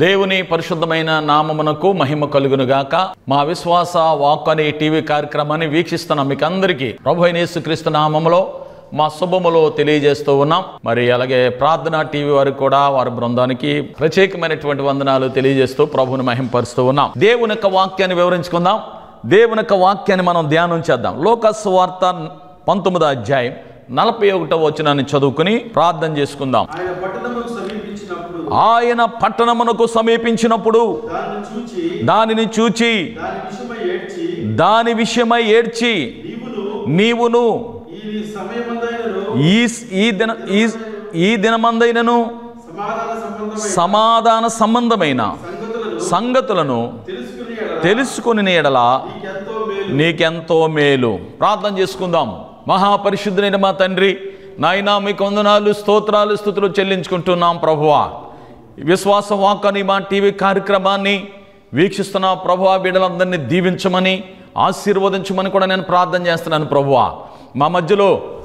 దేవుని పరిశుద్ధమైన నామమునకు మహిమ కలుగునుగాక మా విశ్వాస వాక్ అనే టీవీ కార్యక్రమాన్ని వీక్షిస్తున్న మీకు అందరికీ ప్రభు అయిన యేసుక్రీస్తు నామములో మా శుభములో తెలియజేస్తూ ఉన్నాం మరి అలాగే ప్రార్థన టీవీ వారికి కూడా వారి బృందానికి ప్రత్యేకమైనటువంటి వందనాలు తెలియజేస్తూ ప్రభుని మహింపరుస్తూ ఉన్నాం దేవుని యొక్క వాక్యాన్ని వివరించుకుందాం దేవుని యొక్క వాక్యాన్ని మనం ధ్యానం చేద్దాం లోకస్ వార్త పంతొమ్మిదో అధ్యాయం నలభై ఒకటో వచనాన్ని చదువుకుని ప్రార్థన చేసుకుందాం ఆయన పట్టణముకు సమీపించినప్పుడు ఆయన పట్టణమునకు సమీపించినప్పుడు దానిని చూచి దానిని చూచి దాని విషయమై ఏడ్చి దాని విషయమై ఏడ్చి నీవును నీవును ఈ సమయమందైనను ఈ ఈ దిన ఈ ఈ దినమందైనను సమాధాన సంబంధమైన సమాధాన సంబంధమైన సంగతులను సంగతులను తెలుసుకుని ఎడల తెలుసుకుని ఎడల నీకెంతో మేలు నీకెంతో మేలు ప్రార్థన చేసుకుందాం మహాపరిశుద్ధులైన మా తండ్రి నాయనా మీకు వందనాలు స్తోత్రాలు స్థుతులు చెల్లించుకుంటున్నాం ప్రభువా విశ్వాస వాక్ అని మా టీవీ కార్యక్రమాన్ని వీక్షిస్తున్న ప్రభువా బిడ్డలందరినీ దీవించమని ఆశీర్వదించమని కూడా నేను ప్రార్థన చేస్తున్నాను ప్రభువా మా మధ్యలో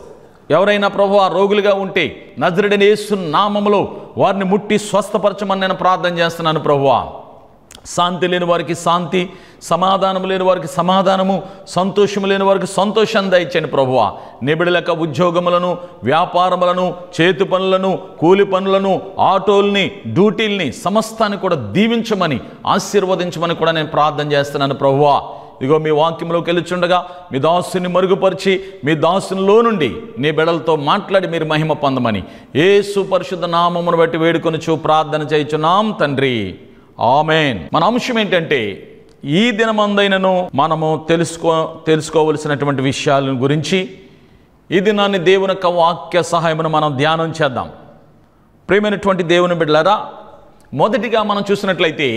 ఎవరైనా ప్రభు రోగులుగా ఉంటే నజరుడిని యేసు నామములో వారిని ముట్టి స్వస్థపరచమని నేను ప్రార్థన చేస్తున్నాను ప్రభువా శాంతి లేని వారికి శాంతి సమాధానం లేని వారికి సమాధానము సంతోషం లేని వారికి సంతోషం దయచండి ప్రభువ నిబిడలక ఉద్యోగములను వ్యాపారములను చేతి పనులను కూలి పనులను ఆటోల్ని డ్యూటీల్ని సమస్తాన్ని కూడా దీవించమని ఆశీర్వదించమని కూడా నేను ప్రార్థన చేస్తున్నాను ప్రభువా ఇదిగో మీ వాక్యంలోకి వెళ్ళుచుండగా మీ దాసుని మరుగుపరిచి మీ దాసునిలో నుండి నీ బెడలతో మాట్లాడి మీరు మహిమ పొందమని ఏసు పరిశుద్ధ నామమును బట్టి వేడుకొని చూ ప్రార్థన చేయుచున్నాం తండ్రి ఆమెన్ మన అంశం ఏంటంటే ఈ దినమందైనను మనము తెలుసుకో తెలుసుకోవలసినటువంటి విషయాల గురించి ఈ దినాన్ని దేవుని యొక్క వాక్య సహాయమును మనం ధ్యానం చేద్దాం ప్రియమైనటువంటి దేవుని బిడ్డలారా మొదటిగా మనం చూసినట్లయితే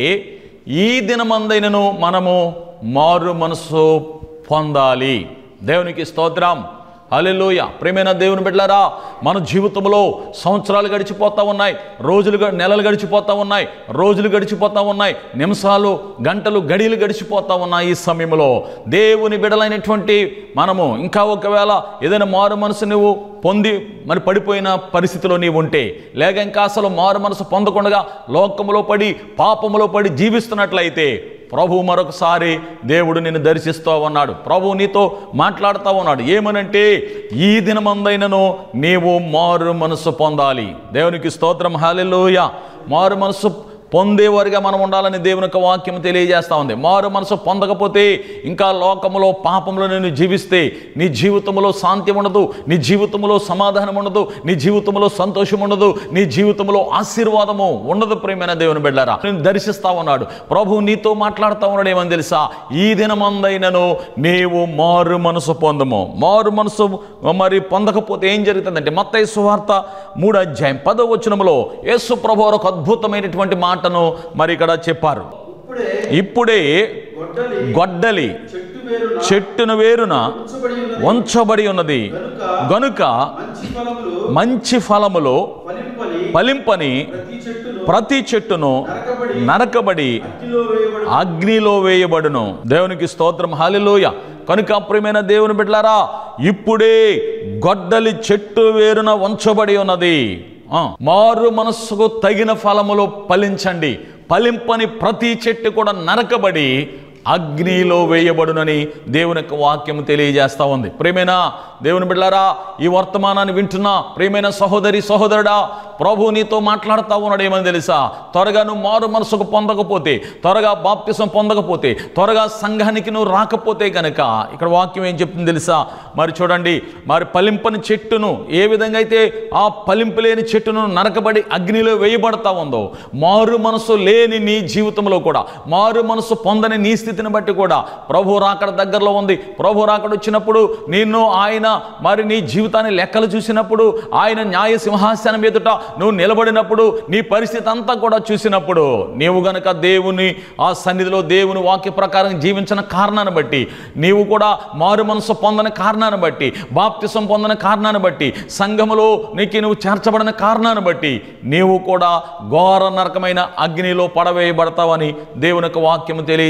ఈ దినమందైనను మనము మారు మనసు పొందాలి దేవునికి స్తోత్రం హల్లెలూయ ప్రేమైన దేవుని బిడ్డలారా మన జీవితంలో సంవత్సరాలు గడిచిపోతూ ఉన్నాయి రోజులు గ- నెలలు గడిచిపోతూ ఉన్నాయి రోజులు గడిచిపోతూ ఉన్నాయి నిమిషాలు గంటలు గడియలు గడిచిపోతూ ఉన్నాయి ఈ సమయంలో దేవుని బిడలైనటువంటి మనము ఇంకా ఒకవేళ ఏదైనా మారు మనసు నువ్వు పొంది మరి పడిపోయిన పరిస్థితిలో నీవు ఉంటే లేక ఇంకా అసలు మారు మనసు పొందకుండా లోకములో పడి పాపములో పడి జీవిస్తున్నట్లయితే ప్రభు మరొకసారి దేవుడు నిన్ను దర్శిస్తూ ఉన్నాడు ప్రభు నీతో మాట్లాడుతూ ఉన్నాడు ఏమనంటే ఈ దినమందైనను నీవు మారు మనసు పొందాలి దేవునికి స్తోత్రం హాలెలూయ మారు మనసు పొందేవారిగా మనం ఉండాలని దేవుని యొక్క వాక్యం తెలియజేస్తా ఉంది మారు మనసు పొందకపోతే ఇంకా లోకములో పాపంలో నేను జీవిస్తే నీ జీవితంలో శాంతి ఉండదు నీ జీవితంలో సమాధానం ఉండదు నీ జీవితంలో సంతోషం ఉండదు నీ జీవితంలో ఆశీర్వాదము ఉండదు ప్రేమైన దేవుని బిడ్డారా నేను దర్శిస్తా ఉన్నాడు ప్రభు నీతో మాట్లాడుతూ ఉన్నాడు ఏమని తెలుసా ఈ దినమందైనను నీవు మారు మనసు పొందము మారు మనసు మరి పొందకపోతే ఏం జరుగుతుందంటే మత్తయి సువార్త మూడు అధ్యాయం పదో వచనములో యేసు ప్రభు ఒక అద్భుతమైనటువంటి మాటను మరి ఇక్కడ చెప్పారు ఇప్పుడే ఇప్పుడే గొడ్డలి గొడ్డలి చెట్టు వేరున చెట్టును వేరున ఉంచబడి ఉన్నది ఉంచబడి ఉన్నది గనుక గనుక మంచి ఫలములు మంచి ఫలములో ఫలింపని ఫలింపని ప్రతి చెట్టును ప్రతి చెట్టును నరకబడి నరకబడి అగ్నిలో వేయబడి అగ్నిలో వేయబడును దేవునికి స్తోత్రం హాలిలోయ కనుక ప్రియమైన దేవుని బిడ్డలారా ఇప్పుడే గొడ్డలి చెట్టు వేరున ఉంచబడి ఉన్నది ఆ, మారు మనస్సుకు తగిన ఫలములు ఫలించండి ఫలింపని ప్రతి చెట్టు కూడా నరకబడి అగ్నిలో వేయబడునని దేవుని యొక్క వాక్యం తెలియజేస్తా ఉంది ప్రేమైన దేవుని బిడ్డారా ఈ వర్తమానాన్ని వింటున్నా ప్రియమైన సహోదరి సహోదరుడా ప్రభు నీతో మాట్లాడుతూ ఉన్నాడు ఏమని తెలుసా త్వరగా నువ్వు మారు మనసుకు పొందకపోతే త్వరగా బాప్తిసం పొందకపోతే త్వరగా సంఘానికి నువ్వు రాకపోతే కనుక ఇక్కడ వాక్యం ఏం చెప్తుంది తెలుసా మరి చూడండి మరి పలింపని చెట్టును ఏ విధంగా అయితే ఆ పలింపు లేని చెట్టును నరకబడి అగ్నిలో వేయబడతా ఉందో మారు మనసు లేని నీ జీవితంలో కూడా మారు మనసు పొందని నీ స్థితిని బట్టి కూడా ప్రభు రాకడ దగ్గరలో ఉంది ప్రభు రాకడ వచ్చినప్పుడు నిన్ను ఆయన మరి నీ జీవితాన్ని లెక్కలు చూసినప్పుడు ఆయన న్యాయ సింహాసనం ఎదుట నువ్వు నిలబడినప్పుడు నీ పరిస్థితి అంతా కూడా చూసినప్పుడు నీవు గనక దేవుని ఆ సన్నిధిలో దేవుని వాక్య ప్రకారం జీవించిన కారణాన్ని బట్టి నీవు కూడా మారు మనసు పొందని కారణాన్ని బట్టి బాప్తిసం పొందిన కారణాన్ని బట్టి సంఘములో నీకు నువ్వు చేర్చబడిన కారణాన్ని బట్టి నీవు కూడా ఘోర నరకమైన అగ్నిలో పడవేయబడతావని దేవుని యొక్క వాక్యము తెలియజేస్తా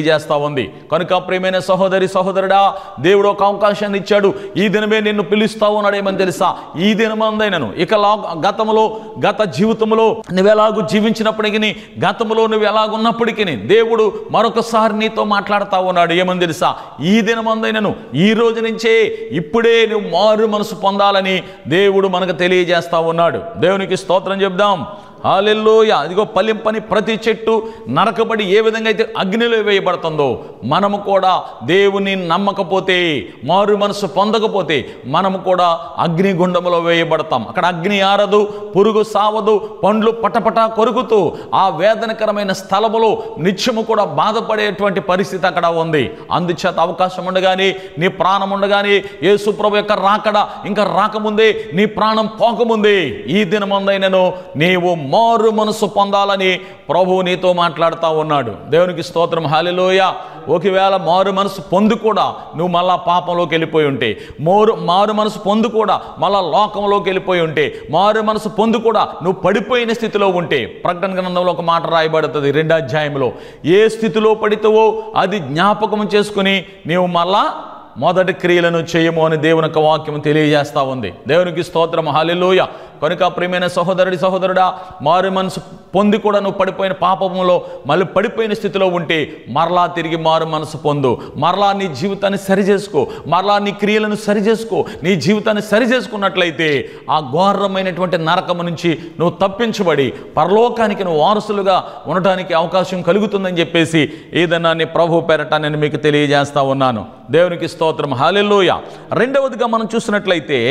ఉంది కనుక ప్రియమైన సహోదరి సహోదరుడా దేవుడు ఒక అవకాశాన్ని ఇచ్చాడు ఈ దినమే నిన్ను పిలుస్తా ఉన్నాడు ఏమని తెలుసా ఈ దినమందైనను ఇక లా గతంలో గత జీవితంలో నువ్వు ఎలాగూ జీవించినప్పటికీ గతంలో నువ్వు ఎలాగున్నప్పటికీ దేవుడు మరొకసారి నీతో మాట్లాడుతా ఉన్నాడు ఏమని తెలుసా ఈ దినమందైనను ఈ రోజు నుంచే ఇప్పుడే నువ్వు మారు మనసు పొందాలని దేవుడు మనకు తెలియజేస్తా ఉన్నాడు దేవునికి స్తోత్రం చెప్దాం హాలెల్లోయ అదిగో పలింపని ప్రతి చెట్టు నరకబడి ఏ విధంగా అయితే అగ్నిలో వేయబడుతుందో మనము కూడా దేవుని నమ్మకపోతే మారు మనసు పొందకపోతే మనము కూడా అగ్నిగుండములో వేయబడతాం అక్కడ అగ్ని ఆరదు పురుగు సావదు పండ్లు పటపట కొరుకుతూ ఆ వేదనకరమైన స్థలములో నిత్యము కూడా బాధపడేటువంటి పరిస్థితి అక్కడ ఉంది అందుచేత అవకాశం ఉండగానే నీ ప్రాణం ఉండగానే యేసుప్రభు యొక్క రాకడ ఇంకా రాకముందే నీ ప్రాణం పోకముందే ఈ దినమందైనను నీవు మారు మనసు పొందాలని ప్రభువు నీతో మాట్లాడుతూ ఉన్నాడు దేవునికి స్తోత్రం హాలిలోయ ఒకవేళ మారు మనసు పొందు కూడా నువ్వు మళ్ళా పాపంలోకి వెళ్ళిపోయి ఉంటే మోరు మారు మనసు పొందు కూడా మళ్ళా లోకంలోకి వెళ్ళిపోయి ఉంటే మారు మనసు పొందు కూడా నువ్వు పడిపోయిన స్థితిలో ఉంటే ప్రకటన గ్రంథంలో ఒక మాట రాయబడుతుంది రెండో అధ్యాయంలో ఏ స్థితిలో పడితేవో అది జ్ఞాపకం చేసుకుని నీవు మళ్ళా మొదటి క్రియలను చేయము అని దేవుని యొక్క వాక్యం తెలియజేస్తా ఉంది దేవునికి స్తోత్రం హాలెలూయ కనుక ప్రియమైన సహోదరుడి సహోదరుడా మారు మనసు పొంది కూడా నువ్వు పడిపోయిన పాపంలో మళ్ళీ పడిపోయిన స్థితిలో ఉంటే మరలా తిరిగి మారు మనసు పొందు మరలా నీ జీవితాన్ని సరి చేసుకో మరలా నీ క్రియలను సరి చేసుకో నీ జీవితాన్ని సరి చేసుకున్నట్లయితే ఆ ఘోరమైనటువంటి నరకము నుంచి నువ్వు తప్పించబడి పరలోకానికి నువ్వు వారసులుగా ఉండటానికి అవకాశం కలుగుతుందని చెప్పేసి ఏదన్నా నీ ప్రభు పేరట నేను మీకు తెలియజేస్తా ఉన్నాను దేవునికి స్తోత్రం హాలెల్లోయ రెండవదిగా మనం చూసినట్లయితే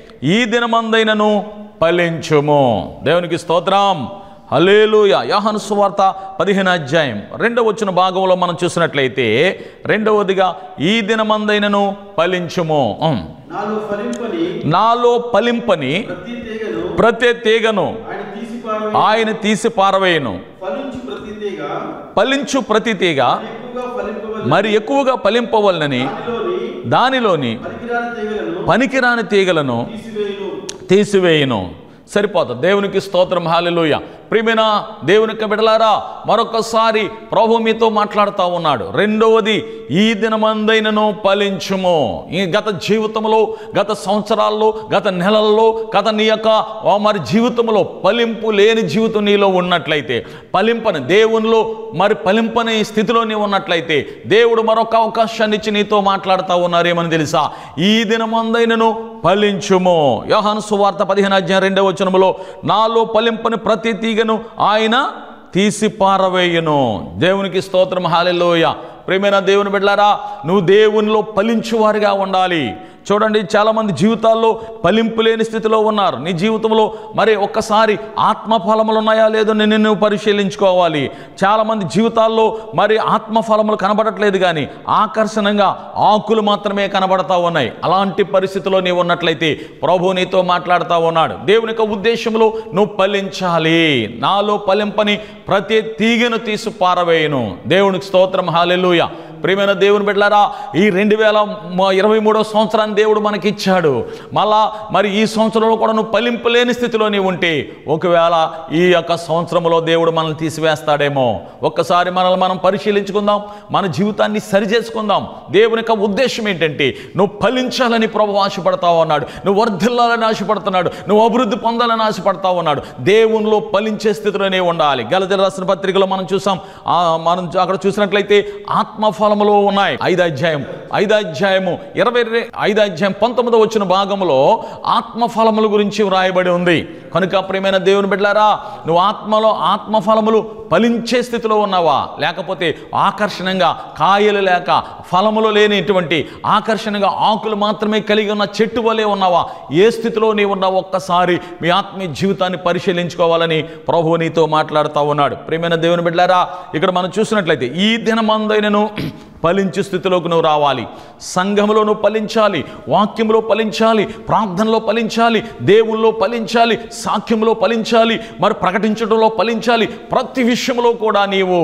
ఈ దినమందైనను ఫలించుము దేవునికి స్తోత్రం హలేలుయ యోహాను సువార్త పదిహేను అధ్యాయం రెండవ వచ్చిన భాగంలో మనం చూసినట్లయితే రెండవదిగా ఈ దినమందైనను ఫలించుము ఉం. నాలో ఫలింపని నాలో ఫలింపని ప్రతి తీగను ప్రతి తీగను ఆయన తీసి పారవేయ ఆయన తీసి పారవేయను ఫలించు ప్రతి తీగ ఫలించు ప్రతి తీగ ఎక్కువగా ఫలింపవలెను మరి ఎక్కువగా ఫలింపవలనని దానిలోని దానిలోని పనికిరాని తీగలను పనికిరాని తీగలను తీసివేయును తీసివేయును సరిపోతుంది దేవునికి స్తోత్రం హాలెలూయ ప్రియమైన దేవుని యొక్క బిడలారా మరొకసారి ప్రభు మీతో మాట్లాడుతూ ఉన్నాడు రెండవది ఈ దినమందైనను ఫలించుము ఈ గత జీవితంలో గత సంవత్సరాల్లో గత నెలల్లో గత నీ యొక్క ఆ మరి జీవితంలో ఫలింపు లేని జీవితం నీలో ఉన్నట్లయితే ఫలింపని దేవునిలో మరి ఫలింపని స్థితిలో నీవు ఉన్నట్లయితే దేవుడు మరొక అవకాశాన్ని ఇచ్చి నీతో మాట్లాడుతూ ఉన్నారు ఏమని తెలుసా ఈ దినమందైనను ఫలించుము యోహాను సువార్త పదిహేను అధ్యాయం రెండవ వచనములో నాలో ఫలింపని ప్రతి తీగను ఆయన తీసి పారవేయును దేవునికి స్తోత్రం హాలెలోయ ప్రేమైన దేవుని బిడ్డారా నువ్వు దేవునిలో ఫలించువారిగా ఉండాలి చూడండి చాలామంది జీవితాల్లో ఫలింపు లేని స్థితిలో ఉన్నారు నీ జీవితంలో మరి ఒక్కసారి ఆత్మఫలములు ఉన్నాయా లేదో నిన్ను నువ్వు పరిశీలించుకోవాలి చాలామంది జీవితాల్లో మరి ఆత్మఫలములు కనబడట్లేదు కానీ ఆకర్షణంగా ఆకులు మాత్రమే కనబడతా ఉన్నాయి అలాంటి పరిస్థితిలో నీవు ఉన్నట్లయితే ప్రభు నీతో మాట్లాడుతూ ఉన్నాడు దేవుని యొక్క ఉద్దేశంలో నువ్వు ఫలించాలి నాలో ఫలింపని ప్రతి తీగను తీసి పారవేయను దేవునికి స్తోత్రం హాలెలుయ ప్రియమైన దేవుని బిడ్డలారా ఈ రెండు వేల ఇరవై మూడో సంవత్సరాన్ని దేవుడు మనకి ఇచ్చాడు మళ్ళా మరి ఈ సంవత్సరంలో కూడా నువ్వు ఫలింపలేని స్థితిలో నీవు ఉంటే ఒకవేళ ఈ యొక్క సంవత్సరంలో దేవుడు మనల్ని తీసివేస్తాడేమో ఒక్కసారి మనల్ని మనం పరిశీలించుకుందాం మన జీవితాన్ని సరి చేసుకుందాం దేవుని యొక్క ఉద్దేశం ఏంటంటే నువ్వు ఫలించాలని ప్రభు ఆశపడతా ఉన్నాడు నువ్వు వర్ధిల్లాలని ఆశపడుతున్నాడు నువ్వు అభివృద్ధి పొందాలని ఆశపడతా ఉన్నాడు దేవునిలో ఫలించే స్థితిలోనే ఉండాలి గలజల రాసిన పత్రికలో మనం చూసాం ఆ, మనం అక్కడ చూసినట్లయితే ఆత్మఫలములో ఉన్నాయి ఐదు అధ్యాయం ఐదు అధ్యాయము ఇరవై రె- ఐదు అధ్యాయం పంతొమ్మిదో వచ్చిన భాగంలో ఆత్మఫలముల గురించి వ్రాయబడి ఉంది కనుక ప్రియమైన దేవుని బిడ్డారా నువ్వు ఆత్మలో ఆత్మఫలములు ఫలించే స్థితిలో ఉన్నావా లేకపోతే ఆకర్షణంగా కాయలు లేక ఫలములు లేనిటువంటి ఆకర్షణగా ఆకులు మాత్రమే కలిగి ఉన్న చెట్టు వలె ఉన్నావా ఏ స్థితిలో నీవు ఉన్నావు ఒక్కసారి మీ ఆత్మీయ జీవితాన్ని పరిశీలించుకోవాలని ప్రభువు నీతో మాట్లాడుతూ ఉన్నాడు ప్రియమైన దేవుని బిడ్డారా ఇక్కడ మనం చూసినట్లయితే ఈ దినమందైనను ఫలించే స్థితిలోకి నువ్వు రావాలి సంఘంలో నువ్వు ఫలించాలి వాక్యంలో ఫలించాలి ప్రార్థనలో ఫలించాలి దేవుల్లో ఫలించాలి సాక్ష్యంలో ఫలించాలి మరి ప్రకటించడంలో ఫలించాలి ప్రతి విషయంలో కూడా నీవు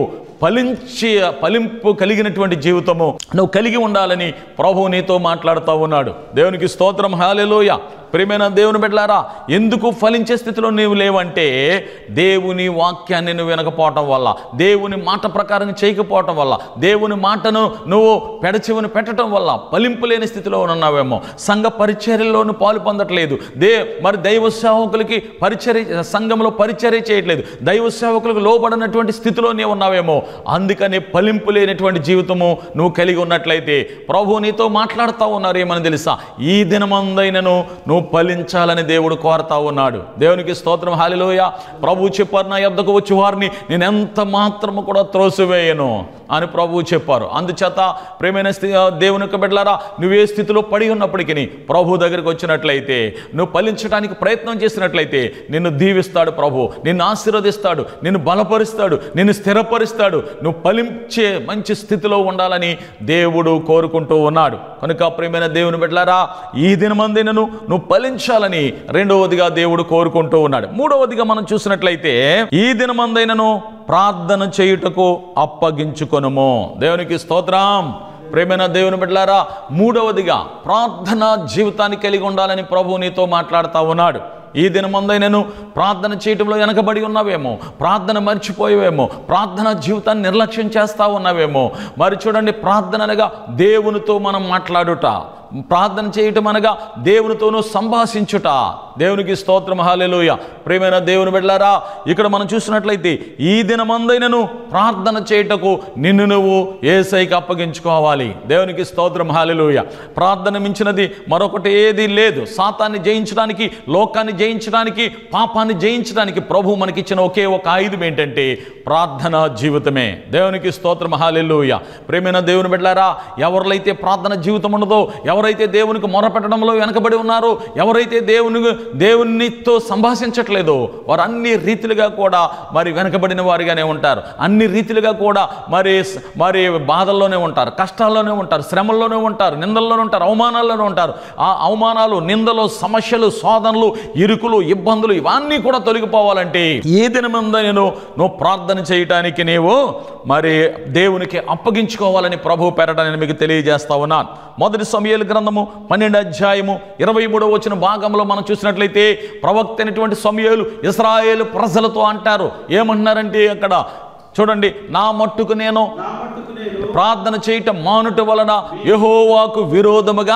ఫలించి ఫలింపు కలిగినటువంటి జీవితము నువ్వు కలిగి ఉండాలని ప్రభువు నీతో మాట్లాడుతూ ఉన్నాడు దేవునికి స్తోత్రం హాలెలోయ ప్రియమైన దేవుని బిడ్డలారా ఎందుకు ఫలించే స్థితిలో నీవు లేవంటే దేవుని వాక్యాన్ని నువ్వు వినకపోవటం వల్ల దేవుని మాట ప్రకారం చేయకపోవటం వల్ల దేవుని మాటను నువ్వు పెడచెవిని పెట్టడం వల్ల ఫలింపు లేని స్థితిలో ఉన్నావేమో సంఘ పరిచర్యలోను పాలు పొందట్లేదు దే మరి దైవ సేవకులకి పరిచర్య సంఘంలో పరిచర్య చేయట్లేదు దైవ సేవకులకు లోబడినటువంటి స్థితిలో నీవు ఉన్నావేమో అందుకని ఫలింపు లేనటువంటి జీవితము నువ్వు కలిగి ఉన్నట్లయితే ప్రభు నీతో మాట్లాడుతూ ఉన్నారు ఏమని తెలుసా ఈ దినమందైనను నువ్వు ఫలించాలని దేవుడు కోరుతా ఉన్నాడు దేవునికి స్తోత్రం హాలిలోయ ప్రభు చెప్పారు నా యొద్దకు వచ్చి వారిని నేను ఎంత మాత్రము కూడా త్రోసివేయను అని ప్రభువు చెప్పారు అందుచేత ప్రేమైన స్థి దేవుని యొక్క బిడ్డలారా నువ్వే స్థితిలో పడి ఉన్నప్పటికీ ప్రభు దగ్గరికి వచ్చినట్లయితే నువ్వు ఫలించడానికి ప్రయత్నం చేసినట్లయితే నిన్ను దీవిస్తాడు ప్రభు నిన్ను ఆశీర్వదిస్తాడు నిన్ను బలపరుస్తాడు నిన్ను స్థిరపరుస్తాడు నువ్వు ఫలించే మంచి స్థితిలో ఉండాలని దేవుడు కోరుకుంటూ ఉన్నాడు కనుక ప్రేమైన దేవుని బిడ్డలారా ఈ దినమందినను నువ్వు ఫలించాలని రెండవదిగా దేవుడు కోరుకుంటూ ఉన్నాడు మూడవదిగా మనం చూసినట్లయితే ఈ దినమందైనను ప్రార్థన చేయుటకు అప్పగించుకొనుము దేవునికి స్తోత్రం ప్రేమైన దేవుని బిడ్డలారా మూడవదిగా ప్రార్థన జీవితాన్ని కలిగి ఉండాలని ప్రభు నీతో మాట్లాడుతూ ఉన్నాడు ఈ దినమందైనను ప్రార్థన చేయటంలో వెనకబడి ఉన్నావేమో ప్రార్థన మర్చిపోయేవేమో ప్రార్థన జీవితాన్ని నిర్లక్ష్యం చేస్తా ఉన్నావేమో మరి చూడండి ప్రార్థన అనగా దేవునితో మనం మాట్లాడుట ప్రార్థన చేయటం అనగా దేవునితోనూ సంభాషించుట దేవునికి స్తోత్రం హాలెలుయ ప్రేమైన దేవుని బిడ్డలారా ఇక్కడ మనం చూసినట్లయితే ఈ దినమందైనను ప్రార్థన చేయుటకు నిన్ను నువ్వు ఏసైకి అప్పగించుకోవాలి దేవునికి స్తోత్రం హాలెలుయ ప్రార్థన మించినది మరొకటి ఏది లేదు సాతాన్ని జయించడానికి లోకాన్ని జయించడానికి పాపాన్ని జయించడానికి ప్రభు మనకిచ్చిన ఒకే ఒక ఆయుధం ఏంటంటే ప్రార్థన జీవితమే దేవునికి స్తోత్రం హాలెలుయ ప్రేమైన దేవుని బిడ్డలారా ఎవరిలైతే ప్రార్థన జీవితం ఉండదో ఎవరైతే దేవునికి మొరపెట్టడంలో వెనకబడి ఉన్నారో ఎవరైతే దేవుని దేవునితో సంభాషించట్లేదో వారు అన్ని రీతిలుగా కూడా మరి వెనకబడిన వారిగానే ఉంటారు అన్ని రీతిలుగా కూడా మరి మరి బాధల్లోనే ఉంటారు కష్టాల్లోనే ఉంటారు శ్రమల్లోనే ఉంటారు నిందల్లోనే ఉంటారు అవమానాల్లోనే ఉంటారు ఆ అవమానాలు నిందలు సమస్యలు శోధనలు ఇరుకులు ఇబ్బందులు ఇవన్నీ కూడా తొలగిపోవాలంటే ఏ దినమంద నేను నువ్వు ప్రార్థన చేయటానికి నీవు మరి దేవునికి అప్పగించుకోవాలని ప్రభు పెరట నేను మీకు తెలియజేస్తా ఉన్నాను మొదటి సమయాల గ్రంథము పన్నెండు అధ్యాయము ఇరవై మూడో వచ్చిన భాగంలో మనం చూసినట్లయితే ప్రవక్త అయినటువంటి సమయాలు ఇస్రాయేలు ప్రజలతో అంటారు ఏమంటున్నారంటే అక్కడ చూడండి నా మట్టుకు నేను నా మట్టుకు నేను ప్రార్థన చేయటం మానుట వలన యెహోవాకు విరోధముగా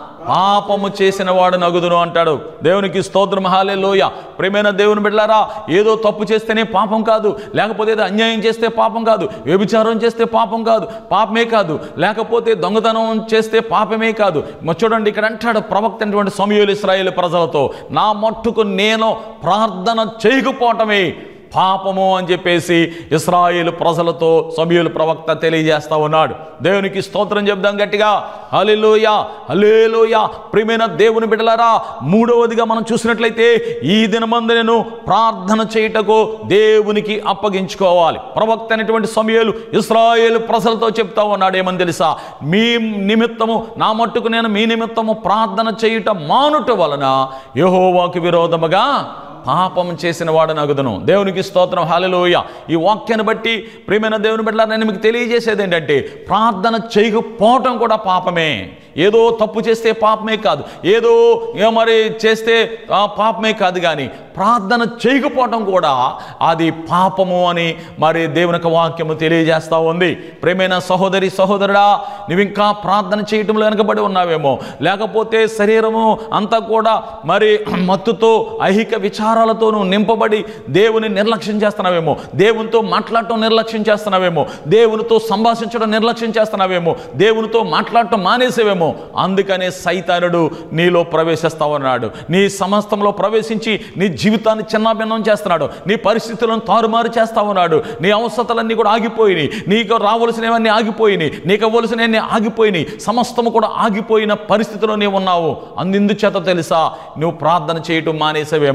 పాపము చేసిన వాడు నగుదును అంటాడు దేవునికి స్తోత్రం హాలే లోయ ప్రేమైన దేవుని బిడ్డలారా ఏదో తప్పు చేస్తేనే పాపం కాదు లేకపోతే ఏదో అన్యాయం చేస్తే పాపం కాదు వ్యభిచారం చేస్తే పాపం కాదు పాపమే కాదు లేకపోతే దొంగతనం చేస్తే పాపమే కాదు మ- చూడండి ఇక్కడ అంటాడు ప్రవక్త అయినటువంటి సమయులు ఇస్రాయేల్ ప్రజలతో నా మట్టుకు నేను ప్రార్థన చేయకపోవటమే పాపము అని చెప్పేసి ఇస్రాయేల్ ప్రజలతో సమయులు ప్రవక్త తెలియజేస్తా ఉన్నాడు దేవునికి స్తోత్రం చెప్దాం గట్టిగా హలిలోయ హలేలోయ ప్రియమైన దేవుని బిడ్డలారా మూడవదిగా మనం చూసినట్లయితే ఈ దినమందు నేను ప్రార్థన చేయుటకు దేవునికి అప్పగించుకోవాలి ప్రవక్త అయినటువంటి సమయాలు ఇస్రాయేల్ ప్రజలతో చెప్తా ఉన్నాడు ఏమని తెలుసా మీ నిమిత్తము నా మట్టుకు నేను మీ నిమిత్తము ప్రార్థన చేయుట మానుట వలన యెహోవాకు విరోధముగా పాపం చేసిన వాడు నగుదును దేవునికి స్తోత్రం హాలలోయ ఈ వాక్యాన్ని బట్టి ప్రియమైన దేవుని బిడ్డలారా నేను మీకు తెలియజేసేది ఏంటంటే ప్రార్థన చేయకపోవటం కూడా పాపమే ఏదో తప్పు చేస్తే పాపమే కాదు ఏదో ఏ మరి చేస్తే ఆ, పాపమే కాదు కానీ ప్రార్థన చేయకపోవటం కూడా అది పాపము అని మరి దేవుని యొక్క వాక్యము తెలియజేస్తూ ఉంది ప్రేమైన సహోదరి సహోదరుడా నువ్వు ఇంకా ప్రార్థన చేయటంలో వెనకబడి ఉన్నావేమో లేకపోతే శరీరము అంతా కూడా మరి మత్తుతో ఐహిక విచారాలతో నువ్వు నింపబడి దేవుని నిర్లక్ష్యం చేస్తున్నావేమో దేవునితో మాట్లాడటం నిర్లక్ష్యం చేస్తున్నావేమో దేవునితో సంభాషించడం నిర్లక్ష్యం చేస్తున్నావేమో దేవునితో మాట్లాడటం మానేసేవేమో అందుకనే సైతానుడు నీలో ప్రవేశిస్తా ఉన్నాడు నీ సమస్తంలో ప్రవేశించి నీ జీవితాన్ని చిన్నాభిన్నం చేస్తున్నాడు నీ పరిస్థితులను తారుమారు చేస్తా ఉన్నాడు నీ అవసరతలన్నీ కూడా ఆగిపోయినాయి నీకు రావలసినవన్నీ ఆగిపోయినాయి నీకు ఇవ్వవలసినవన్నీ ఆగిపోయినాయి సమస్తము కూడా ఆగిపోయిన పరిస్థితిలో నీవు ఉన్నావు అందిందు చేత తెలుసా నువ్వు ప్రార్థన చేయటం మానేసేవేమో దేవుని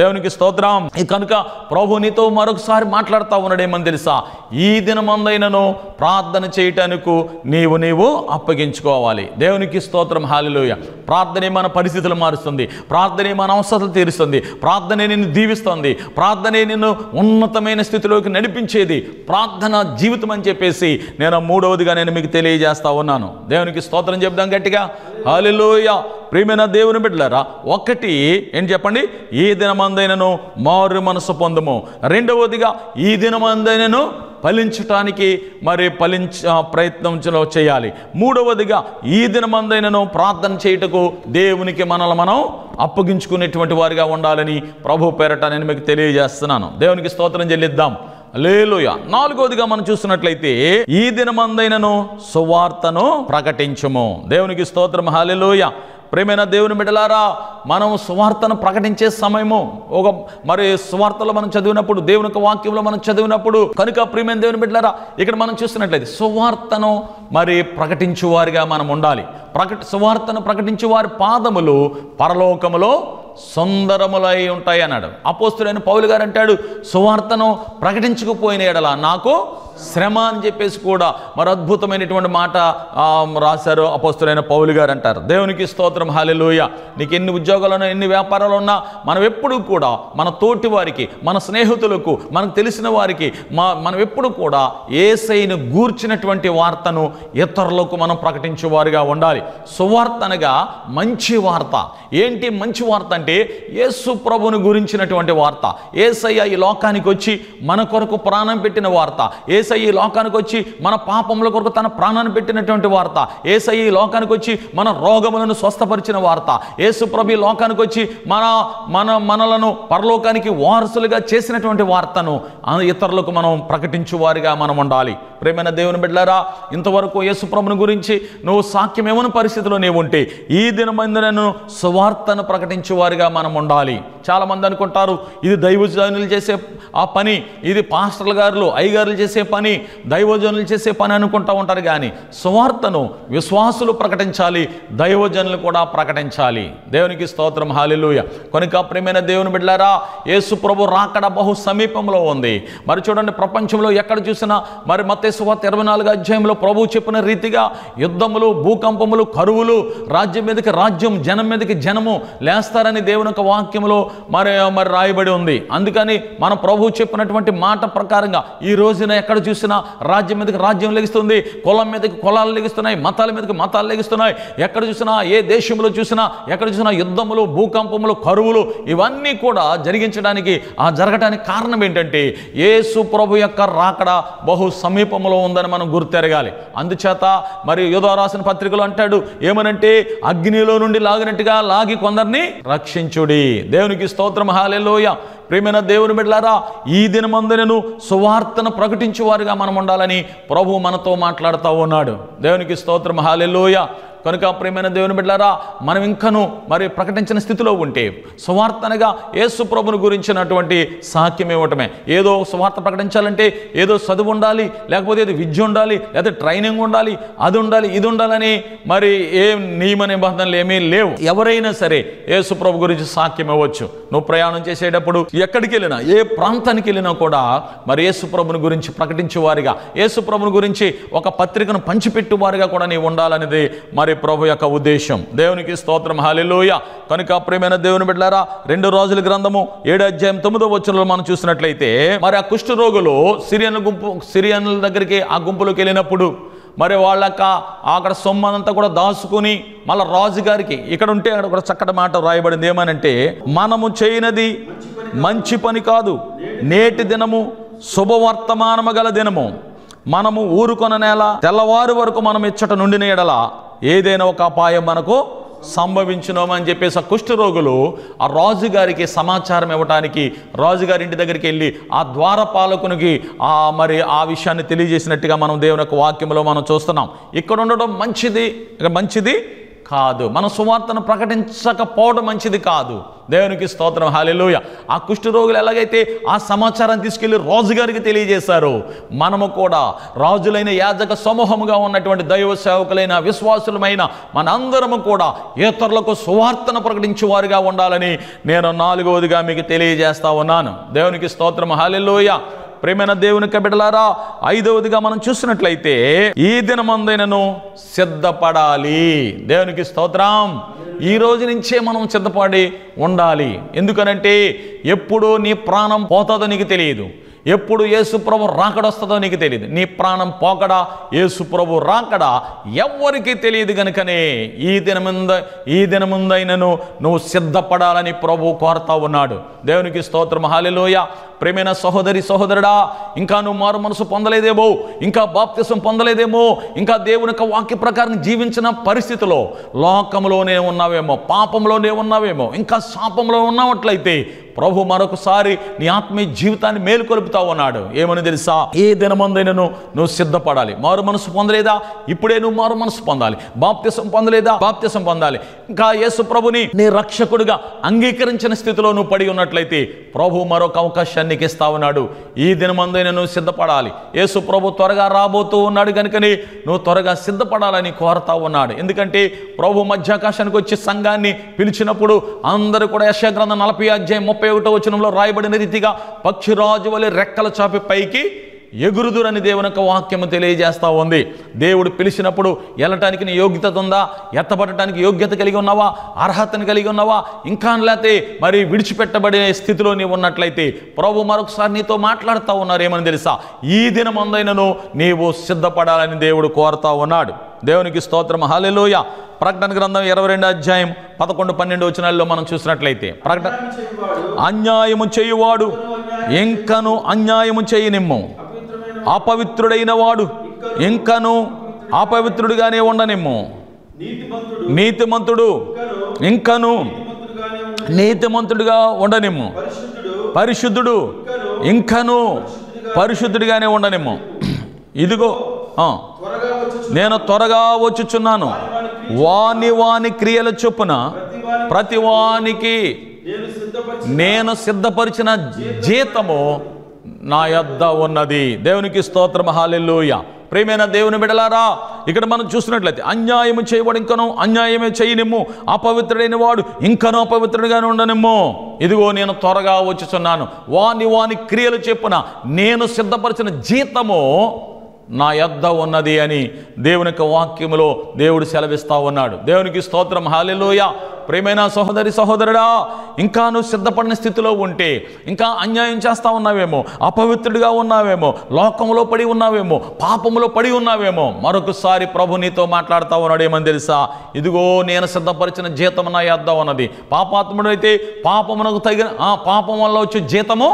దేవునికి స్తోత్రం ఈ కనుక ప్రభు నీతో మరొకసారి మాట్లాడుతా ఉన్నాడేమని తెలుసా ఈ దినమందైనను ప్రార్థన చేయటానికి నీవు నీవు అప్పగించుకోవాలి దేవునికి స్తోత్రం హాలిలోయ ప్రార్థనే మన పరిస్థితులు మారుస్తుంది ప్రార్థనే మన అవసరాలు తీరుస్తుంది ప్రార్థనే నిన్ను దీవిస్తుంది ప్రార్థనే నిన్ను ఉన్నతమైన స్థితిలోకి నడిపించేది ప్రార్థన జీవితం అని చెప్పేసి నేను మూడవదిగా నేను మీకు తెలియజేస్తా ఉన్నాను దేవునికి స్తోత్రం చెప్దాం గట్టిగా హాలిలోయ ప్రియమైన దేవుని బిడ్డలారా ఒకటి ఏం చెప్పండి ఈ దినమందైనను మారు మనసు పొందము రెండవదిగా ఈ దినమందైనను ఫలించటానికి మరి ఫలించ ఆ, ప్రయత్నం చలో చేయాలి మూడవదిగా ఈ దినమందైనను ప్రార్థన చేయుటకు దేవునికి మనల్ని మనం అప్పగించుకునేటువంటి వారిగా ఉండాలని ప్రభు పేరట నేను మీకు తెలియజేస్తున్నాను దేవునికి స్తోత్రం చెల్లిద్దాం లేలుయ నాలుగవదిగా మనం చూస్తున్నట్లయితే ఈ దినమందైనను సువార్తను ప్రకటించము దేవునికి స్తోత్రం హాలెలుయ ప్రేమైన దేవుని బిడ్డలారా మనం సువార్తను ప్రకటించే సమయము ఒక మరి సువార్తలో మనం చదివినప్పుడు దేవుని యొక్క వాక్యంలో మనం చదివినప్పుడు కనుక ప్రియమైన దేవుని బిడ్డలారా ఇక్కడ మనం చూస్తున్నట్లయితే సువార్తను మరి ప్రకటించు వారిగా మనం ఉండాలి ప్రకటి సువార్తను ప్రకటించు వారి పాదములు పరలోకములో సుందరములై ఉంటాయి అన్నాడు అపోస్తుడైన పౌలు గారు అంటాడు సువార్తను ప్రకటించకపోయిన ఎడల నాకు శ్రమ అని చెప్పేసి కూడా మరి అద్భుతమైనటువంటి మాట ఆ, రాశారు అపోస్తులైన పౌలు గారు అంటారు దేవునికి స్తోత్రం హాలెలూయ నీకు ఎన్ని ఉద్యోగాలు ఉన్నా ఎన్ని వ్యాపారాలు ఉన్నా మనం ఎప్పుడు కూడా మన తోటి వారికి మన స్నేహితులకు మనకు తెలిసిన వారికి మా మనం ఎప్పుడు కూడా ఏసైను గూర్చినటువంటి వార్తను ఇతరులకు మనం ప్రకటించేవారుగా ఉండాలి సువార్త అనగా మంచి వార్త ఏంటి మంచి వార్త అంటే యేసు ప్రభుని గురించినటువంటి వార్త ఏసయ్య ఈ లోకానికి వచ్చి మన కొరకు ప్రాణం పెట్టిన వార్త ఏసయ్య ఈ లోకానికి వచ్చి మన పాపముల కొరకు తన ప్రాణాన్ని పెట్టినటువంటి వార్త ఏసయ్య ఈ లోకానికి వచ్చి మన రోగములను స్వస్థపరిచిన వార్త యేసు ప్రభు ఈ లోకానికి వచ్చి మన మన మనలను పరలోకానికి వారసులుగా చేసినటువంటి వార్తను ఆ ఇతరులకు మనం ప్రకటించు వారిగా మనం ఉండాలి ప్రేమైన దేవుని బిడ్డలారా ఇంతవరకు యేసు ప్రభుని గురించి నువ్వు సాక్ష్యం ఏమని పరిస్థితిలో నీవు ఉంటే ఈ దినమందులను సువార్తను ప్రకటించే వారిగా మనం ఉండాలి చాలా మంది అనుకుంటారు ఇది దైవజనులు చేసే ఆ పని ఇది పాస్టర్ల గారులు అయ్యగారులు చేసే పని దైవజనులు చేసే పని అనుకుంటా ఉంటారు కానీ సువార్తను విశ్వాసులు ప్రకటించాలి దైవజనులు కూడా ప్రకటించాలి దేవునికి స్తోత్రం హాలిలుయ కనుక ప్రియమైన దేవుని బిడ్డారా యేసు ప్రభు రాకడ బహు సమీపంలో ఉంది మరి చూడండి ప్రపంచంలో ఎక్కడ చూసినా మరి మత్తేశ్వాత ఇరవై నాలుగు అధ్యాయంలో ప్రభు చెప్పిన రీతిగా యుద్ధములు భూకంపములు కరువులు రాజ్యం మీదకి రాజ్యం జనం మీదకి జనము లేస్తారని దేవుని యొక్క వాక్యంలో మరి మరి రాయబడి ఉంది అందుకని మన ప్రభు చెప్పినటువంటి మాట ప్రకారంగా ఈ రోజున ఎక్కడ చూసినా రాజ్యం మీదకి రాజ్యం లెగిస్తుంది కులం మీదకి కులాలు లెగిస్తున్నాయి మతాల మీదకి మతాలు లెగిస్తున్నాయి ఎక్కడ చూసినా ఏ దేశంలో చూసినా ఎక్కడ చూసినా యుద్ధములు భూకంపములు కరువులు ఇవన్నీ కూడా జరిగించడానికి ఆ జరగడానికి కారణం ఏంటంటే యేసు ప్రభు యొక్క రాకడ బహు సమీపంలో ఉందని మనం గుర్తెరగాలి అందుచేత మరి యోధా రాసిన పత్రికలో అంటాడు ఏమనంటే అగ్నిలో నుండి లాగినట్టుగా లాగి కొందరిని రక్షించుడి దేవునికి స్తోత్రం హాలెలోయ ప్రేమైన దేవుని బిడ్డలారా ఈ దినమందునను సువార్తను ప్రకటించే వారిగా మనం ఉండాలని ప్రభు మనతో మాట్లాడుతూ ఉన్నాడు దేవునికి స్తోత్రం హాలెలోయ కనుక ప్రియమైన దేవుని బిడ్డారా మనం ఇంకను మరి ప్రకటించిన స్థితిలో ఉంటే సువార్తనగా యేసు ప్రభుని గురించినటువంటి సాక్ష్యం ఇవ్వటమే ఏదో సువార్త ప్రకటించాలంటే ఏదో చదువు ఉండాలి లేకపోతే ఏదో విద్య ఉండాలి లేకపోతే ట్రైనింగ్ ఉండాలి అది ఉండాలి ఇది ఉండాలని మరి ఏ నియమ నిబంధనలు ఏమీ లేవు ఎవరైనా సరే యేసు ప్రభు గురించి సాక్ష్యం ఇవ్వచ్చు నువ్వు ప్రయాణం చేసేటప్పుడు ఎక్కడికి వెళ్ళినా ఏ ప్రాంతానికి వెళ్ళినా కూడా మరి యేసు ప్రభుని గురించి ప్రకటించేవారిగా యేసు ప్రభుని గురించి ఒక పత్రికను పంచిపెట్టువారిగా కూడా నీవు ఉండాలనేది మరి ప్రభు యొక్క ఉద్దేశం దేవునికి స్తోత్రం హాలెలూయ కనుక ప్రియమైన దేవుని బిడ్డారా రెండు రోజుల గ్రంథము ఏడు అధ్యాయం తొమ్మిదో వచనంలో మనం చూసినట్లయితే మరి ఆ కుష్ఠ రోగులు సిరియన్ గుంపు సిరియన్ల దగ్గరికి ఆ గుంపులోకి వెళ్ళినప్పుడు మరి వాళ్ళక అక్కడ సొమ్మనంతా కూడా దాచుకుని మళ్ళీ రాజుగారికి ఇక్కడ ఉంటే అక్కడ ఒక చక్కటి మాట రాయబడింది ఏమనంటే మనము చేయనది మంచి పని కాదు నేటి దినము శుభవర్తమానము గల దినము మనము ఊరుకొన నేల తెల్లవారు వరకు మనం ఇచ్చట నుండిన ఎడల ఏదైనా ఒక అపాయం మనకు సంభవించునోమని చెప్పేసి ఆ కుష్ఠరోగులు ఆ రాజుగారికి సమాచారం ఇవ్వటానికి రాజుగారి ఇంటి దగ్గరికి వెళ్ళి ఆ ద్వారపాలకునికి ఆ మరి ఆ విషయాన్ని తెలియజేసినట్టుగా మనం దేవుని యొక్క వాక్యంలో మనం చూస్తున్నాం ఇక్కడ ఉండడం మంచిది ఇక మంచిది కాదు మన సువార్తను ప్రకటించకపోవడం మంచిది కాదు దేవునికి స్తోత్రం హాలెలూయ ఆ కుష్ఠరోగులు ఎలాగైతే ఆ సమాచారం తీసుకెళ్లి రాజుగారికి తెలియజేశారు మనము కూడా రాజులైన యాజక సమూహముగా ఉన్నటువంటి దైవ సేవకులైన విశ్వాసులమైన మనందరము కూడా ఇతరులకు సువార్తను ప్రకటించే వారిగా ఉండాలని నేను నాలుగవదిగా మీకు తెలియజేస్తా ఉన్నాను దేవునికి స్తోత్రం హాలెలూయ ప్రేమైన దేవుని బిడ్డలారా ఐదవదిగా మనం చూసినట్లయితే ఈ దినమందైనను సిద్ధపడాలి దేవునికి స్తోత్రం ఈ రోజు నుంచే మనం సిద్ధపడి ఉండాలి ఎందుకనంటే ఎప్పుడు నీ ప్రాణం పోతుందో నీకు తెలియదు ఎప్పుడు యేసుప్రభు రాకడొస్తుందో నీకు తెలియదు నీ ప్రాణం పోకడా యేసుప్రభు రాకడా ఎవ్వరికీ తెలియదు కనుకనే ఈ దినముంద ఈ దినముందైనను నువ్వు సిద్ధపడాలని ప్రభు కోరుతా ఉన్నాడు దేవునికి స్తోత్రం హాలెలోయ ప్రేమైన సహోదరి సహోదరుడా ఇంకా నువ్వు మారు మనసు పొందలేదేమో ఇంకా బాప్తిసం పొందలేదేమో ఇంకా దేవుని యొక్క వాక్య ప్రకారం జీవించిన పరిస్థితిలో లోకంలోనే ఉన్నావేమో పాపంలోనే ఉన్నావేమో ఇంకా శాపంలో ఉన్నట్లయితే ప్రభు మరొకసారి నీ ఆత్మీయ జీవితాన్ని మేలుకొలుపుతా ఉన్నాడు ఏమని తెలుసా ఏ దినమందైనను నువ్వు సిద్ధపడాలి మారు మనసు పొందలేదా ఇప్పుడే నువ్వు మారు మనసు పొందాలి బాప్తిసం పొందలేదా బాప్తిసం పొందాలి ఇంకా యేసు ప్రభుని నీ రక్షకుడిగా అంగీకరించిన స్థితిలో నువ్వు పడి ఉన్నట్లయితే ప్రభు మరొక అవకాశాన్ని నీకు ఇస్తా ఉన్నాడు ఈ దినమందైనా నువ్వు సిద్ధపడాలి యేసు ప్రభు త్వరగా రాబోతూ ఉన్నాడు కనుకని నువ్వు త్వరగా సిద్ధపడాలని కోరుతా ఉన్నాడు ఎందుకంటే ప్రభు మధ్యాకాశానికి వచ్చి సంఘాన్ని పిలిచినప్పుడు అందరూ కూడా యశాగ్రంథం నలభై అధ్యాయం ముప్పై ఒకటో వచనంలో రాయబడిన రీతిగా పక్షిరాజు వలె రెక్కల చాపి పైకి ఎగురుదురని దేవుని యొక్క వాక్యము తెలియజేస్తా ఉంది దేవుడు పిలిచినప్పుడు వెళ్ళటానికి నీ యోగ్యత ఉందా ఎత్తబడటానికి యోగ్యత కలిగి ఉన్నావా అర్హతను కలిగి ఉన్నావా ఇంకా లేకపోతే మరి విడిచిపెట్టబడే స్థితిలో నీవు ఉన్నట్లయితే ప్రభు మరొకసారి నీతో మాట్లాడుతూ ఉన్నారు ఏమని తెలుసా ఈ దినమందైనను నీవు సిద్ధపడాలని దేవుడు కోరుతా ఉన్నాడు దేవునికి స్తోత్రం హాలెలోయ ప్రకటన గ్రంథం ఇరవై రెండు అధ్యాయం పదకొండు పన్నెండు వచనాల్లో మనం చూసినట్లయితే ప్రకటన చేయువాడు అన్యాయము చేయువాడు ఇంకను అన్యాయము చేయనిమ్ము అపవిత్రమైన అపవిత్రుడైన వాడు ఇంకను అపవిత్రుడిగానే ఉండనిమ్ము నీతిమంతుడు నీతిమంతుడు ఇంకను నీతిమంతుడుగానే ఉండి నీతిమంతుడిగా ఉండనిమ్ము పరిశుద్ధుడు పరిశుద్ధుడు ఇంకను పరిశుద్ధుడిగానే ఉండనిమ్ము ఇదిగో ఆ, త్వరగా వచ్చి నేను త్వరగా వచ్చుచున్నాను వాని వాని క్రియల చొప్పున ప్రతి వానికి నేను సిద్ధపరిచి నేను సిద్ధపరిచిన జీతము నా యొద్ద ఉన్నది దేవునికి స్తోత్రం హాలెల్లుయ ప్రేమైన దేవుని బిడలారా ఇక్కడ మనం చూసినట్లయితే అన్యాయము చేయబడి ఇంకను అన్యాయమే చేయనిమ్ము అపవిత్రుడైన వాడు ఇంకనూ అపవిత్రుడిగానే ఉండనిమ్ము ఇదిగో నేను త్వరగా వచ్చుచున్నాను వాని వాని క్రియలు చెప్పున నేను సిద్ధపరిచిన జీతము నా యొద్ద ఉన్నది అని దేవుని యొక్క వాక్యములో దేవుడు సెలవిస్తా ఉన్నాడు దేవునికి స్తోత్రం హాలెలోయ ప్రేమైన సహోదరి సహోదరుడా ఇంకా నువ్వు సిద్ధపడిన స్థితిలో ఉంటే ఇంకా అన్యాయం చేస్తా ఉన్నావేమో అపవిత్రుడిగా ఉన్నావేమో లోకంలో పడి ఉన్నావేమో పాపములో పడి ఉన్నావేమో మరొకసారి ప్రభు నీతో మాట్లాడుతా ఉన్నాడు ఏమని తెలుసా ఇదిగో నేను సిద్ధపరిచిన జీతం నా యొద్ద ఉన్నది పాపాత్ముడు అయితే పాపమునకు తగిన ఆ పాపం వల్ల వచ్చే జీతము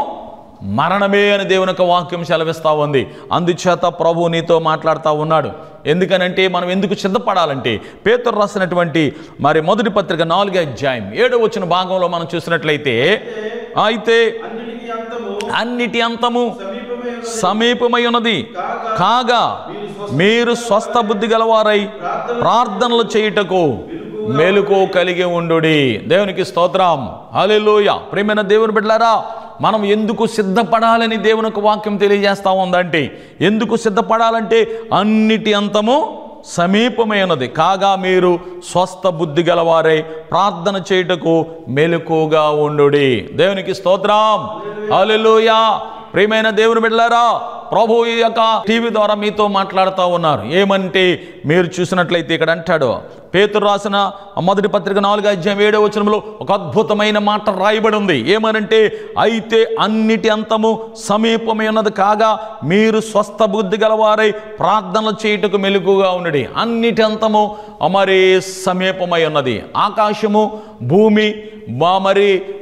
మరణమే అని దేవుని యొక్క వాక్యం సెలవిస్తూ ఉంది అందుచేత ప్రభు నీతో మాట్లాడుతూ ఉన్నాడు ఎందుకనంటే మనం ఎందుకు సిద్ధపడాలంటే పేతురు రాసినటువంటి మరి మొదటి పత్రిక నాలుగో అధ్యాయం ఏడో వచ్చిన భాగంలో మనం చూసినట్లయితే అయితే అన్నిటికీ అంతము అన్నిటి అంతము సమీపమే ఉన్నది. సమీపమై ఉన్నది కాగా మీరు స్వస్థ బుద్ధి గలవారై ప్రార్థనలు చేయుటకు మెలుకు కలిగి ఉండు దేవునికి స్తోత్రం హల్లెలూయా ప్రేమైన దేవుని బిడ్డలారా మనం ఎందుకు సిద్ధపడాలని దేవుని యొక్క వాక్యం తెలియజేస్తా ఉందంటే ఎందుకు సిద్ధపడాలంటే అన్నిటి అంతము సమీపమైనది కాగా మీరు స్వస్థ బుద్ధి గలవారై ప్రార్థన చేయుటకు మెలకుగా ఉండు దేవునికి స్తోత్రం హల్లెలూయా ప్రియమైన దేవుని బిడ్డలారా ప్రభు ఈ యొక్క టీవీ ద్వారా మీతో మాట్లాడుతూ ఉన్నారు ఏమంటే మీరు చూసినట్లయితే ఇక్కడ అంటాడు పేతురు రాసిన ఆ మొదటి పత్రిక నాలుగు అధ్యాయం ఏడో వచనంలో ఒక అద్భుతమైన మాట రాయబడి ఉంది ఏమనంటే అయితే అన్నిటి అంతము సమీపమైనది కాగా మీరు స్వస్థ బుద్ధి గలవారై ప్రార్థనలు చేయుటకు మెలుగుగా ఉన్నది అన్నిటి అంతము మరి సమీపమై ఉన్నది ఆకాశము భూమి మా మరి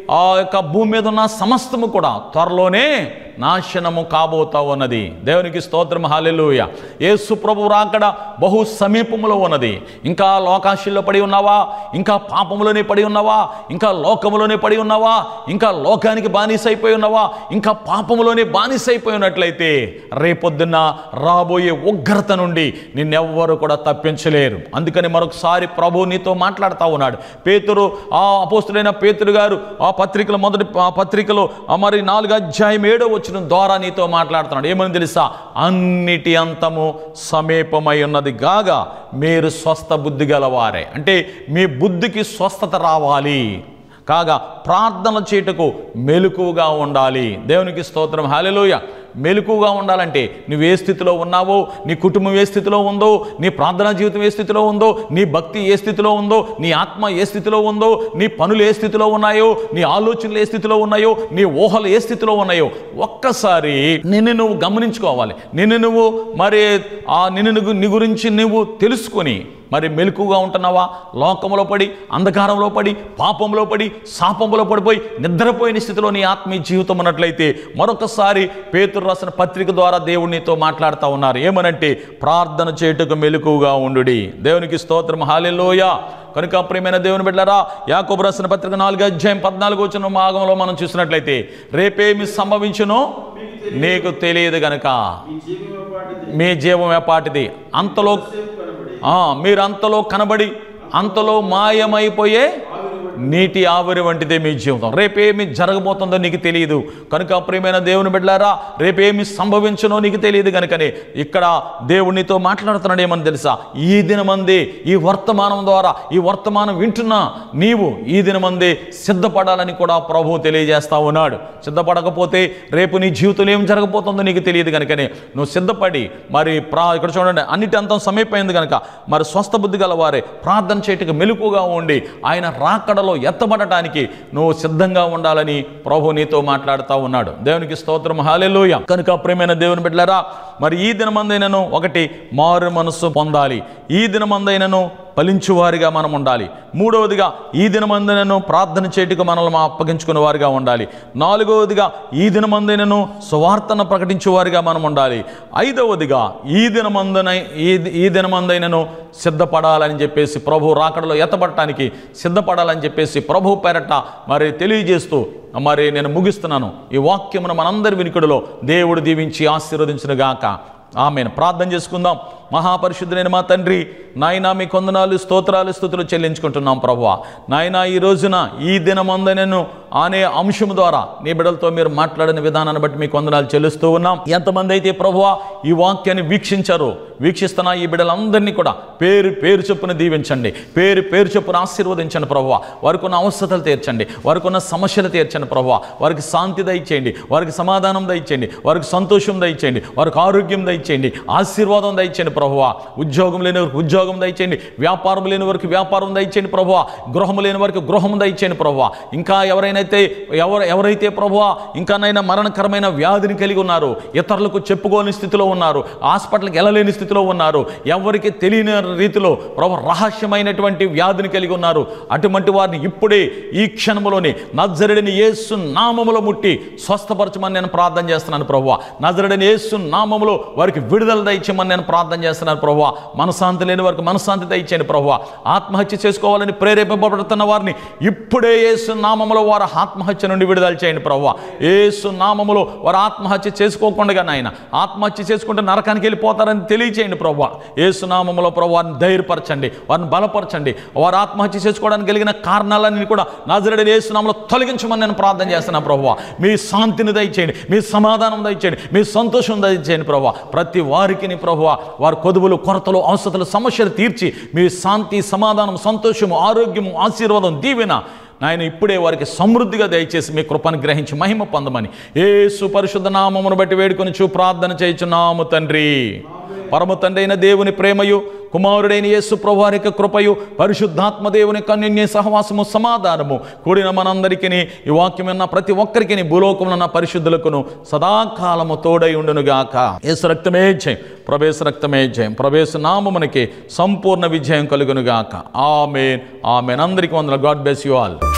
ఆ యొక్క భూమి మీద ఉన్న సమస్తము కూడా త్వరలోనే నాశనము కాబోతా ఉన్నది దేవునికి స్తోత్రం హాలెలూయ యేసు ప్రభు రాకడ బహు సమీపములో ఉన్నది ఇంకా లోకాశిల్లో పడి ఉన్నావా ఇంకా పాపములోనే పడి ఉన్నావా ఇంకా లోకములోనే పడి ఉన్నావా ఇంకా లోకానికి బానిస అయిపోయి ఉన్నావా ఇంకా పాపములోనే బానిస అయిపోయి ఉన్నట్లయితే రేపొద్దున్న రాబోయే ఉగ్రత నుండి నిన్నెవ్వరు కూడా తప్పించలేరు అందుకని మరొకసారి ప్రభు నీతో మాట్లాడుతూ ఉన్నాడు పేతురు ఆ అపోస్తుడైన పేతురు గారు ఆ పత్రికలో మొదటి ఆ పత్రికలో ఆ మరి నాలుగు అధ్యాయం ఏడో వచ్చిన ద్వారా నీతో మాట్లాడుతున్నాడు ఏమని తెలుసా అన్నిటి అంతము సమీపమై ఉన్నది గాగా మీరు స్వస్థ బుద్ధి గలవారే అంటే మీ బుద్ధికి స్వస్థత రావాలి కాగా ప్రార్థన చేటుకు మెలకుగా ఉండాలి దేవునికి స్తోత్రం హాలెలూయ మెలకుగా ఉండాలంటే నువ్వు ఏ స్థితిలో ఉన్నావో నీ కుటుంబం ఏ స్థితిలో ఉందో నీ ప్రార్థనా జీవితం ఏ స్థితిలో ఉందో నీ భక్తి ఏ స్థితిలో ఉందో నీ ఆత్మ ఏ స్థితిలో ఉందో నీ పనులు ఏ స్థితిలో ఉన్నాయో నీ ఆలోచనలు ఏ స్థితిలో ఉన్నాయో నీ ఊహలు ఏ స్థితిలో ఉన్నాయో ఒక్కసారి నిన్ను నువ్వు గమనించుకోవాలి నిన్ను నువ్వు మరి ఆ నిన్ను నువ్వు- నీ గురించి నువ్వు తెలుసుకొని మరి మెలకుగా ఉంటున్నావా లోకంలో పడి అంధకారంలో పడి పాపంలో పడి శాపంలో పడిపోయి నిద్రపోయిన స్థితిలో నీ ఆత్మీయ జీవితం ఉన్నట్లయితే మరొకసారి పేతురు రాసిన పత్రిక ద్వారా దేవుడు నీతో మాట్లాడుతూ ఉన్నారు ఏమనంటే ప్రార్థన చేయుటకు మెలకుగా ఉండుడి దేవునికి స్తోత్రం హాలెలోయ కనుక ప్రియమైన దేవుని బిడ్డలారా యాకోబు రాసిన పత్రిక నాలుగు అధ్యాయం పద్నాలుగు వచ్చిన భాగంలో మనం చూసినట్లయితే రేపేమి సంభవించునో నీకు తెలియదు గనక ఈ జీవం పాటిది మీ జీవం ఏపాటిది అంతలో సేపు కనబడి ఆ, మీరు అంతలో కనబడి అంతలో మాయమైపోయే నీటి ఆవిరి వంటిదే మీ జీవితం రేపేమి జరగబోతుందో నీకు తెలియదు కనుక ప్రియమైన దేవుని బిడ్డారా రేపేమి సంభవించనో నీకు తెలియదు కనుకనే ఇక్కడ దేవునితో మాట్లాడుతున్నాడు ఏమని తెలుసా ఈ దినమందే ఈ వర్తమానం ద్వారా ఈ వర్తమానం వింటున్నా నీవు ఈ దినమందే సిద్ధపడాలని కూడా ప్రభు తెలియజేస్తా ఉన్నాడు సిద్ధపడకపోతే రేపు నీ జీవితంలో ఏం జరగబోతుందో నీకు తెలియదు కనుకనే నువ్వు సిద్ధపడి మరి ప్రా ఇక్కడ చూడండి అన్నిటి అంతం సమీపమైంది కనుక మరి స్వస్థ బుద్ధి గలవారే ప్రార్థన చేయటకు మెలకుగా ఉండి ఆయన రాకడలో ఎత్తబడటానికి నువ్వు సిద్ధంగా ఉండాలని ప్రభు నీతో మాట్లాడుతూ ఉన్నాడు దేవునికి స్తోత్రం హాలెలూయ కనుక ప్రేమైన దేవుని బిడ్డలారా మరి ఈ దినమందైనను ఒకటి మారు మనస్సు పొందాలి ఈ దినమందైనను ఫలించువారిగా మనం ఉండాలి మూడవదిగా ఈ దినమందైనను ప్రార్థన చేటుకు మనల్ని అప్పగించుకునే వారిగా ఉండాలి నాలుగవదిగా ఈ దినమందైనను సువార్తను ప్రకటించేవారిగా మనం ఉండాలి ఐదవదిగా ఈ దినమందన ఈ ఈ దినమందైనను సిద్ధపడాలని చెప్పేసి ప్రభు రాకడలో ఎత్తబడటానికి సిద్ధపడాలని చెప్పేసి ప్రభు పేరట మరి తెలియజేస్తూ మరి నేను ముగిస్తున్నాను ఈ వాక్యమును మనందరి వినికుడిలో దేవుడు దీవించి ఆశీర్వదించిన గాక ఆమెను ప్రార్థన చేసుకుందాం మహాపరిశుద్ధులైన మా తండ్రి నాయనా మీ కొందనాలు స్తోత్రాలు స్థుతులు చెల్లించుకుంటున్నాం ప్రభువ నాయనా ఈ రోజున ఈ దినమందనను అనే అంశం ద్వారా నీ బిడ్డలతో మీరు మాట్లాడిన విధానాన్ని బట్టి మీ కొందనాలు చెల్లిస్తూ ఉన్నాం ఎంతమంది అయితే ప్రభువ ఈ వాక్యాన్ని వీక్షించారో వీక్షిస్తున్న ఈ బిడ్డలందరినీ కూడా పేరు పేరు చొప్పున దీవించండి పేరు పేరు చొప్పున ఆశీర్వదించండి ప్రభువ వారికి ఉన్న అవసరతలు తీర్చండి వారికి ఉన్న సమస్యలు తీర్చండి ప్రభువ వారికి శాంతి దయచేయండి వారికి సమాధానం దయచేయండి వారికి సంతోషం దయచేయండి వారికి ఆరోగ్యం దయచేయండి ఆశీర్వాదం దయచేయండి ప్రభువ ఉద్యోగం లేని వారికి ఉద్యోగం దయచేయండి వ్యాపారం లేని వారికి వ్యాపారం దయచేయండి ప్రభువ గృహం లేని వారికి గృహం దయచేయండి ప్రభువ ఇంకా ఎవరైనైతే ఎవరు ఎవరైతే ప్రభువ ఇంకానైనా మరణకరమైన వ్యాధిని కలిగి ఉన్నారు ఇతరులకు చెప్పుకోని స్థితిలో ఉన్నారు హాస్పిటల్కి వెళ్ళలేని స్థితిలో ఉన్నారు ఎవరికి తెలియని రీతిలో ప్రభు రహస్యమైనటువంటి వ్యాధిని కలిగి ఉన్నారు అటువంటి వారిని ఇప్పుడే ఈ క్షణములోనే నజరుడిని యేసు నామములో ముట్టి స్వస్థపరచమని నేను ప్రార్థన చేస్తున్నాను ప్రభు నజరుడిని యేసు నామములో వారికి విడుదల దయచేయమని నేను ప్రార్థన చేస్తున్నాను ప్రభు మనశాంతి లేని వారికి మనశాంతి దయచేయండి ప్రభు ఆత్మహత్య చేసుకోవాలని ప్రేరేపింపబడుతున్న వారిని ఇప్పుడే యేసు నామములో వారు ఆత్మహత్య నుండి విడుదల చేయండి ప్రభు యేసు నామములో వారు ఆత్మహత్య చేసుకోకుండా నాయన ఆత్మహత్య చేసుకుంటే నరకానికి వెళ్ళిపోతారని తెలియచేయండి ప్రభు యేసు నామములో ప్రభు వారిని ధైర్యపరచండి వారిని బలపరచండి వారు ఆత్మహత్య చేసుకోవడానికి కలిగిన కారణాలన్నీ కూడా నాజరుడైన యేసు నామములో తొలగించమని నేను ప్రార్థన చేస్తున్నాను ప్రభు మీ శాంతిని దయచేయండి మీ సమాధానం దయచేయండి మీ సంతోషం దయచేయండి ప్రభు ప్రతి వారికి ప్రభు వారి కొదువులు కొరతలు అవసరతలు సమస్యలు తీర్చి మీ శాంతి సమాధానం సంతోషము ఆరోగ్యము ఆశీర్వాదం దీవెన నాయన ఇప్పుడే వారికి సమృద్ధిగా దయచేసి మీ కృపను గ్రహించి మహిమ పొందమని ఏ సుపరిశుద్ధ నామమును బట్టి వేడుకొని చూ ప్రార్థన చేయుచున్నాము తండ్రి పరమ తండ్రి అయిన దేవుని ప్రేమయు కుమారుడైన యేసు ప్రభువారి యొక్క కృపయు పరిశుద్ధాత్మ దేవుని కన్యన్య సహవాసము సమాధానము కూడిన మనందరికీ ఈ వాక్యం ఉన్న ప్రతి ఒక్కరికి భూలోకంలో ఉన్న పరిశుద్ధులకును సదాకాలము తోడై ఉండునుగాక యేసు రక్తమే జయం ప్రభేశ రక్తమే జయం ప్రభేశ నామమునికి సంపూర్ణ విజయం కలుగునుగాక ఆమెన్ ఆమెన్ అందరికీ వందల గాడ్ బెస్ యు ఆల్